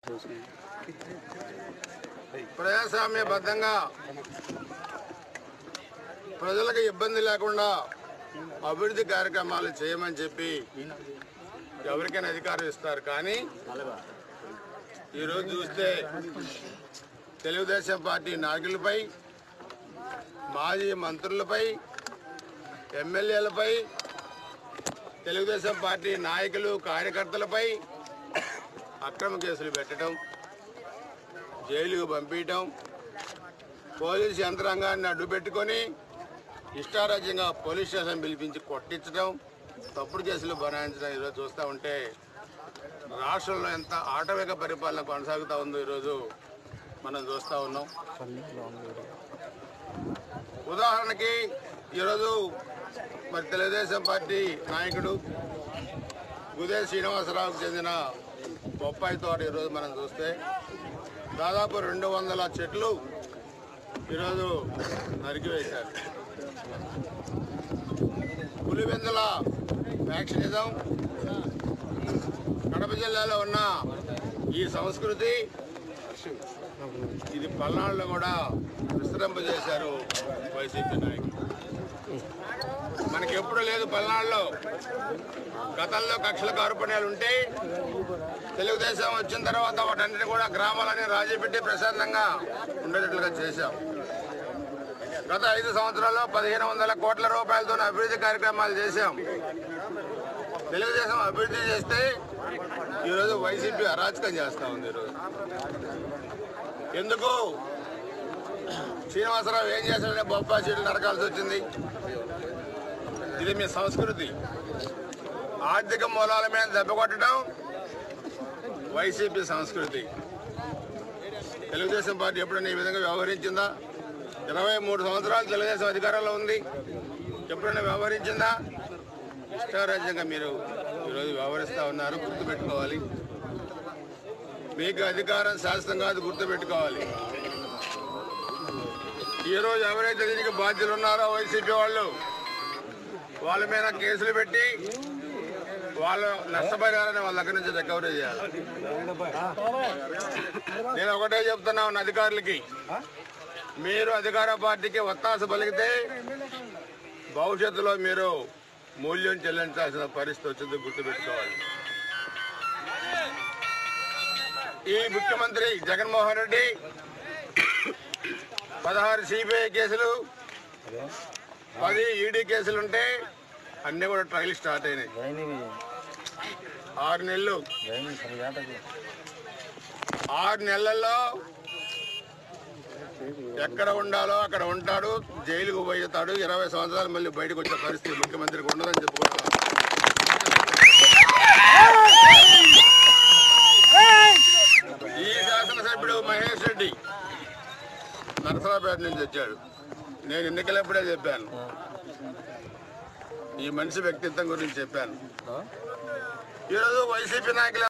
ప్రజాస్వామ్యబద్ధంగా ప్రజలకు ఇబ్బంది లేకుండా అభివృద్ధి కార్యక్రమాలు చేయమని చెప్పి ఎవరికైనా అధికారం ఇస్తారు కానీ ఈరోజు చూస్తే తెలుగుదేశం పార్టీ నాయకులపై మాజీ మంత్రులపై ఎమ్మెల్యేలపై తెలుగుదేశం పార్టీ నాయకులు కార్యకర్తలపై అక్రమ కేసులు పెట్టడం జైలుకు పంపించడం పోలీసు యంత్రాంగాన్ని అడ్డుపెట్టుకొని ఇష్టారాజ్యంగా పోలీస్ స్టేషన్ పిలిపించి కొట్టించడం తప్పుడు కేసులు బనాయించడం ఈరోజు చూస్తూ ఉంటే రాష్ట్రంలో ఎంత ఆటవిక పరిపాలన కొనసాగుతూ ఉందో ఈరోజు మనం చూస్తూ ఉన్నాం ఉదాహరణకి ఈరోజు మరి తెలుగుదేశం పార్టీ నాయకుడు గుదే శ్రీనివాసరావుకు చెందిన బొప్పాయి తోట ఈరోజు మనం చూస్తే దాదాపు రెండు వందల చెట్లు ఈరోజు నరికివేశారు పులివెందుల ఫ్యాక్షనిజం కడప జిల్లాలో ఉన్న ఈ సంస్కృతి ఇది పల్నాడులో కూడా విస్తరింపజేశారు వైసీపీ నాయకులు మనకి ఎప్పుడు లేదు పల్నాడులో గతంలో కక్షల కార్పణ్యాలు ఉంటే తెలుగుదేశం వచ్చిన తర్వాత వాటన్నిటి కూడా గ్రామాలని రాజీ పెట్టి ప్రశాంతంగా ఉండేటట్లుగా చేశాం గత ఐదు సంవత్సరాల్లో పదిహేను వందల కోట్ల రూపాయలతో అభివృద్ధి కార్యక్రమాలు చేశాం తెలుగుదేశం అభివృద్ధి చేస్తే ఈరోజు వైసీపీ అరాచకం చేస్తా ఉంది ఈరోజు ఎందుకు శ్రీనివాసరావు ఏం చేశాడంటే బొప్పా సీట్లు నరకాల్సి వచ్చింది ఇది మీ సంస్కృతి ఆర్థిక మూలాల మీద దెబ్బ కొట్టడం వైసీపీ సంస్కృతి తెలుగుదేశం పార్టీ ఎప్పుడైనా ఈ విధంగా వ్యవహరించిందా ఇరవై మూడు సంవత్సరాలు తెలుగుదేశం అధికారంలో ఉంది ఎప్పుడైనా వ్యవహరించిందా ఇష్టారాజ్యంగా మీరు ఈరోజు వ్యవహరిస్తూ ఉన్నారు గుర్తుపెట్టుకోవాలి మీకు అధికారం శాస్త్రం కాదు గుర్తుపెట్టుకోవాలి ఈరోజు ఎవరైతే దీనికి బాధ్యులు ఉన్నారో వైసీపీ వాళ్ళు వాళ్ళ మీద కేసులు పెట్టి వాళ్ళ నష్టపరిహారాన్ని వాళ్ళ దగ్గర నుంచి రికవరీ చేయాలి నేను ఒకటే చెప్తున్నా ఉన్న అధికారులకి మీరు అధికార పార్టీకి ఒత్తాస పలికితే భవిష్యత్తులో మీరు మూల్యం చెల్లించాల్సిన పరిస్థితి వచ్చింది గుర్తుపెట్టుకోవాలి ఈ ముఖ్యమంత్రి జగన్మోహన్ రెడ్డి పదహారు సిబిఐ కేసులు పది ఈడీ కేసులు ఉంటే అన్ని కూడా ట్రయల్ స్టార్ట్ అయినాయి ఆరు నెలలు ఆరు నెలల్లో ఎక్కడ ఉండాలో అక్కడ ఉంటాడు జైలుకు పోతాడు ఇరవై సంవత్సరాలు మళ్ళీ బయటకు వచ్చే పరిస్థితి ముఖ్యమంత్రికి ఉండదని చెప్పుకుంటున్నాం ఈ శాసనసభ్యుడు మహేష్ రెడ్డి నరసరావుపేట నుంచి వచ్చాడు నేను ఎన్నికలప్పుడే చెప్పాను ఈ మనిషి వ్యక్తిత్వం గురించి చెప్పాను ఈరోజు వైసీపీ నాయకులు